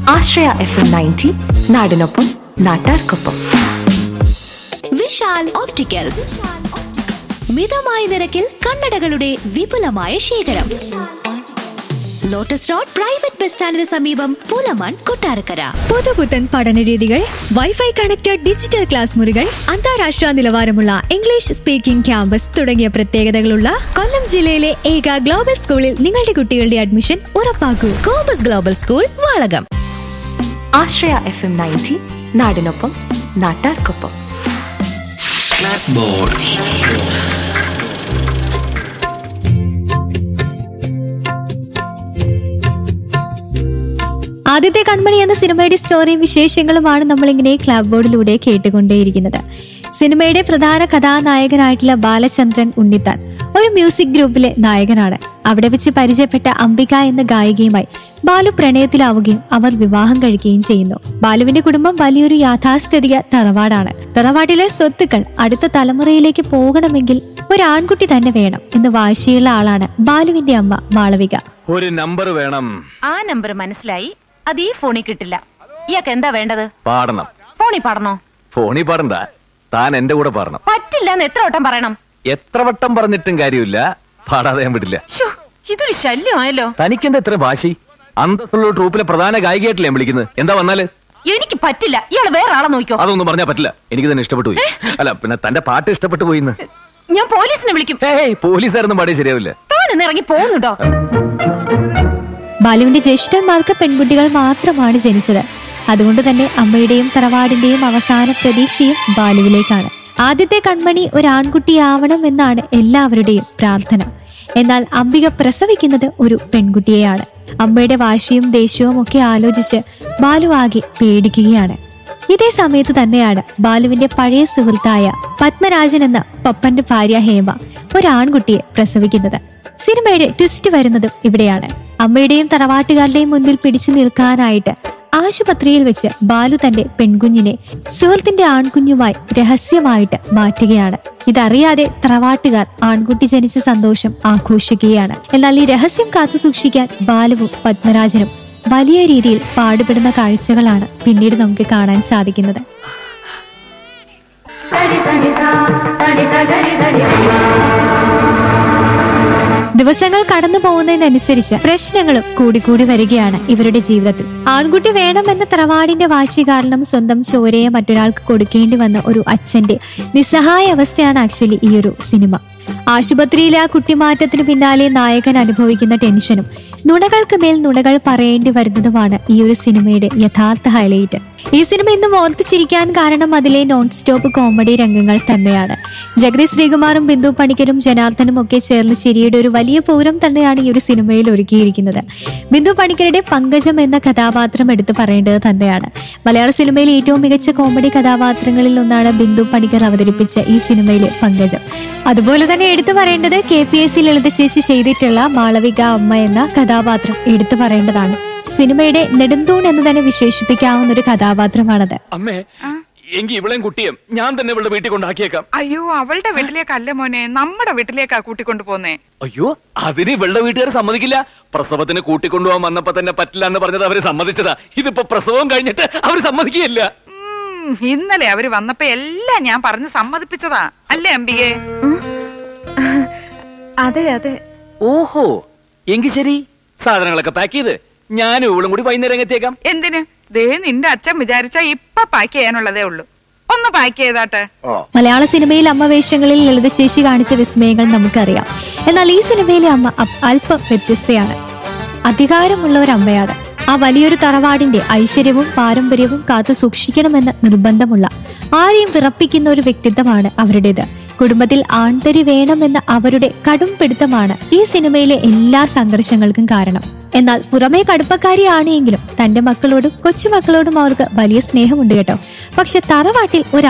ആശ്രയ F M ninety നാടിനൊപ്പം നാട്ടാർക്കൊപ്പം Vishal opticals മിതമായ നിരക്കിൽ കണ്ണടകളുടെ വിപുലമായ ശേഖരം ലോട്ടസ് റോഡ് പ്രൈവറ്റ് ബസ് സ്റ്റാൻഡിന് സമീപം പൂലമാൻ കൊട്ടാരക്കര പുതുപുത്തൻ പഠനരീതികൾ വൈഫൈ കണക്റ്റഡ് ഡിജിറ്റൽ ക്ലാസ് മുറികൾ അന്താരാഷ്ട്ര നിലവാരമുള്ള ഇംഗ്ലീഷ് സ്പീക്കിംഗ് ക്യാമ്പസ് തുടങ്ങിയ പ്രത്യേകതകളുള്ള കൊല്ലം ജില്ലയിലെ ഏക ഗ്ലോബൽ സ്കൂളിൽ നിങ്ങളുടെ കുട്ടികളുടെ അഡ്മിഷൻ ഉറപ്പാക്കൂ Compass global school Valakam Ashraya F M ninety നാടിനൊപ്പം നാട്ടാർക്കൊപ്പം ആദ്യത്തെ കൺമണി എന്ന സിനിമയുടെ സ്റ്റോറിയും വിശേഷങ്ങളുമാണ് നമ്മളിങ്ങനെ ക്ലബ് ബോർഡിലൂടെ കേട്ടുകൊണ്ടേയിരിക്കുന്നത് സിനിമയുടെ പ്രധാന കഥാനായകനായിട്ടുള്ള ബാലചന്ദ്രൻ ഉണ്ണിത്താൻ ഒരു മ്യൂസിക് ഗ്രൂപ്പിലെ നായകനാണ് അവിടെ വെച്ച് പരിചയപ്പെട്ട അംബിക എന്ന ഗായികയുമായി ബാലു പ്രണയത്തിലാവുകയും അവർ വിവാഹം കഴിക്കുകയും ചെയ്യുന്നു ബാലുവിന്റെ കുടുംബം വലിയൊരു യാഥാസ്ഥിതിക തറവാടാണ് തറവാട്ടിലെ സ്വത്തുക്കൾ അടുത്ത തലമുറയിലേക്ക് പോകണമെങ്കിൽ ഒരു ആൺകുട്ടി തന്നെ വേണം എന്ന് വാശിയുള്ള ആളാണ് ബാലുവിന്റെ അമ്മ മാളവിക ഒരു നമ്പർ വേണം ആ നമ്പർ മനസ്സിലായി അത് ഈ ഫോണിൽ കിട്ടില്ല ഇയാൾക്ക് എന്താ വേണ്ടത് പാടണം ഫോണിൽ പാടണോ ഫോണിൽ പാടണ്ട താൻ എന്റെ കൂടെ പാടണം പറ്റില്ല എന്ന് എത്ര വട്ടം പറയണം എത്ര വട്ടം പറഞ്ഞിട്ടും കാര്യമില്ല പാടാതെ ഞാൻ വിടില്ല ശ്ശോ, ഇതൊരു ശല്യമായല്ലോ തനിക്കെന്താ എത്ര വാശി അന്തസ്സുള്ള ട്രൂപ്പിലെ പ്രധാന ഗായികയായിട്ടില്ലേ ഞാൻ വിളിക്കുന്നത് എന്താ വന്നാല് എനിക്ക് പറ്റില്ല ഇയാള് വേറെ ആളെ നോക്കിക്കോ അതൊന്നും പറഞ്ഞാ പറ്റില്ല എനിക്ക് തന്നെ ഇഷ്ടപ്പെട്ടു പോയി അല്ല പിന്നെ തന്റെ പാട്ട് ഇഷ്ടപ്പെട്ടു പോയിന്ന് ഞാൻ പോലീസിനെ വിളിക്കും ഏയ് പോലീസായിരുന്നു പാടിയ ശരിയാവില്ല താൻ ഇന്ന് ഇറങ്ങി പോകുന്നുണ്ടോ ബാലുവിന്റെ ജ്യേഷ്ഠന്മാർക്ക് പെൺകുട്ടികൾ മാത്രമാണ് ജനിച്ചത് അതുകൊണ്ട് തന്നെ അമ്മയുടെയും തറവാടിന്റെയും അവസാന പ്രതീക്ഷയും ബാലുവിലേക്കാണ് ആദ്യത്തെ കൺമണി ഒരു ആൺകുട്ടിയാവണം എന്നാണ് എല്ലാവരുടെയും പ്രാർത്ഥന എന്നാൽ അംബിക പ്രസവിക്കുന്നത് ഒരു പെൺകുട്ടിയെയാണ് അമ്മയുടെ വാശിയും ദേഷ്യവും ഒക്കെ ആലോചിച്ച് ബാലു ആകെ പേടിക്കുകയാണ് ഇതേ സമയത്ത് തന്നെയാണ് ബാലുവിന്റെ പഴയ സുഹൃത്തായ പത്മരാജൻ എന്ന പപ്പന്റെ ഭാര്യ ഹേമ ഒരു ആൺകുട്ടിയെ പ്രസവിക്കുന്നത് സിനിമയുടെ ട്വിസ്റ്റ് വരുന്നതും ഇവിടെയാണ് അമ്മയുടെയും തറവാട്ടുകാരുടെയും മുൻപിൽ പിടിച്ചു നിൽക്കാനായിട്ട് ആശുപത്രിയിൽ വെച്ച് ബാലു തന്റെ പെൺകുഞ്ഞിനെ സുഹൃത്തിന്റെ ആൺകുഞ്ഞുമായി രഹസ്യമായിട്ട് മാറ്റുകയാണ് ഇതറിയാതെ തറവാട്ടുകാർ ആൺകുട്ടി ജനിച്ച സന്തോഷം ആഘോഷിക്കുകയാണ് എന്നാൽ ഈ രഹസ്യം കാത്തു സൂക്ഷിക്കാൻ ബാലുവും പത്മരാജനും വലിയ രീതിയിൽ പാടുപെടുന്ന കാഴ്ചകളാണ് പിന്നീട് നമുക്ക് കാണാൻ സാധിക്കുന്നത് ദിവസങ്ങൾ കടന്നു പോകുന്നതിനനുസരിച്ച് പ്രശ്നങ്ങളും കൂടിക്കൂടി വരികയാണ് ഇവരുടെ ജീവിതത്തിൽ ആൺകുട്ടി വേണമെന്ന തറവാടിന്റെ വാശി കാരണം സ്വന്തം ചോരയെ മറ്റൊരാൾക്ക് കൊടുക്കേണ്ടി വന്ന ഒരു അച്ഛന്റെ നിസ്സഹായ അവസ്ഥയാണ് ആക്ച്വലി ഈ ഒരു സിനിമ ആശുപത്രിയിലെ ആ കുട്ടിമാറ്റത്തിന് പിന്നാലെ നായകൻ അനുഭവിക്കുന്ന ടെൻഷനും നുണകൾക്ക് മേൽ നുണകൾ പറയേണ്ടി വരുന്നതുമാണ് ഈ ഒരു സിനിമയുടെ യഥാർത്ഥ ഹൈലൈറ്റ് ഈ സിനിമ ഇന്നും ഓർത്തു ചിരിക്കാൻ കാരണം അതിലെ നോൺ സ്റ്റോപ്പ് കോമഡി രംഗങ്ങൾ തന്നെയാണ് ജഗതി ശ്രീകുമാറും ബിന്ദു പണിക്കരും ജനാർദ്ദനും ഒക്കെ ചേർന്ന് ചിരിയുടെ ഒരു വലിയ പൂരം തന്നെയാണ് ഈ ഒരു സിനിമയിൽ ഒരുക്കിയിരിക്കുന്നത് ബിന്ദു പണിക്കരുടെ പങ്കജം എന്ന കഥാപാത്രം എടുത്തു പറയേണ്ടത് തന്നെയാണ് മലയാള സിനിമയിലെ ഏറ്റവും മികച്ച കോമഡി കഥാപാത്രങ്ങളിൽ ഒന്നാണ് ബിന്ദു പണിക്കർ അവതരിപ്പിച്ച ഈ സിനിമയിലെ പങ്കജം അതുപോലെ തന്നെ എടുത്തു പറയേണ്ടത് K P S C Lalitha ചേച്ചി ചെയ്തിട്ടുള്ള മാളവിക അമ്മ എന്ന കഥാപാത്രം എടുത്തു പറയേണ്ടതാണ് സിനിമയുടെ നെടുന്തൂൺ എന്ന് തന്നെ വിശേഷിപ്പിക്കാവുന്ന ഒരു കഥാപാത്രമാണത് അമ്മേ എങ്കി ഇവളെയും കുട്ടിയും ഞാൻ തന്നെ ഇവളുടെ വീട്ടിൽ കൊണ്ടാക്കിയേക്കാം അയ്യോ അവളുടെ വീട്ടിലേക്കല്ല മോനെ നമ്മുടെ വീട്ടിലേക്കാ കൂട്ടിക്കൊണ്ടു പോന്നേ അയ്യോ അതിന് ഇവളുടെ വീട്ടുകാർ സമ്മതിക്കില്ല പ്രസവത്തിന് കൂട്ടിക്കൊണ്ടുപോകാൻ വന്നപ്പോ തന്നെ പറ്റില്ല എന്ന് പറഞ്ഞത് അവര് സമ്മതിച്ചതാ ഇതിപ്പോ പ്രസവം കഴിഞ്ഞിട്ട് അവര് സമ്മതിക്കുകയില്ല ഉം, ഇന്നലെ അവര് വന്നപ്പോ എല്ലാം ഞാൻ പറഞ്ഞ് സമ്മതിപ്പിച്ചതാ അല്ലേ അംബികെ അതെ അതെ ഓഹോ എങ്കി ശരി സാധനങ്ങളൊക്കെ പാക്ക് ചെയ്ത് ഞാനും ഇവളും കൂടി വൈകുന്നേരം എത്തിയേക്കാം എന്തിന് ദേ നിന്റെ അച്ഛൻ വിചാരിച്ച ഇപ്പൊ പാക്ക് ചെയ്യാനുള്ളതേ ഉള്ളൂ ഒന്ന് പാക്ക് ചെയ്താട്ടെ മലയാള സിനിമയിൽ അമ്മ വേഷങ്ങളിൽ ലളിത ചേച്ചി കാണിച്ച വിസ്മയങ്ങൾ നമുക്കറിയാം എന്നാൽ ഈ സിനിമയിലെ അമ്മ അ- അല്പം വ്യത്യസ്തയാണ് അധികാരമുള്ള ഒരു അമ്മയാണ് ആ വലിയൊരു തറവാടിന്റെ ഐശ്വര്യവും പാരമ്പര്യവും കാത്തു സൂക്ഷിക്കണമെന്ന് നിർബന്ധമുള്ള ആരെയും വിറപ്പിക്കുന്ന ഒരു വ്യക്തിത്വമാണ് അവരുടേത് കുടുംബത്തിൽ ആൺതരി വേണമെന്ന അവരുടെ കടും പിടുത്തമാണ് ഈ സിനിമയിലെ എല്ലാ സംഘർഷങ്ങൾക്കും കാരണം എന്നാൽ പുറമേ കടുപ്പക്കാരിയാണെങ്കിലും തന്റെ മക്കളോടും കൊച്ചുമക്കളോടും അവർക്ക് വലിയ സ്നേഹമുണ്ട് കേട്ടോ പക്ഷെ തറവാട്ടിൽ ഒരു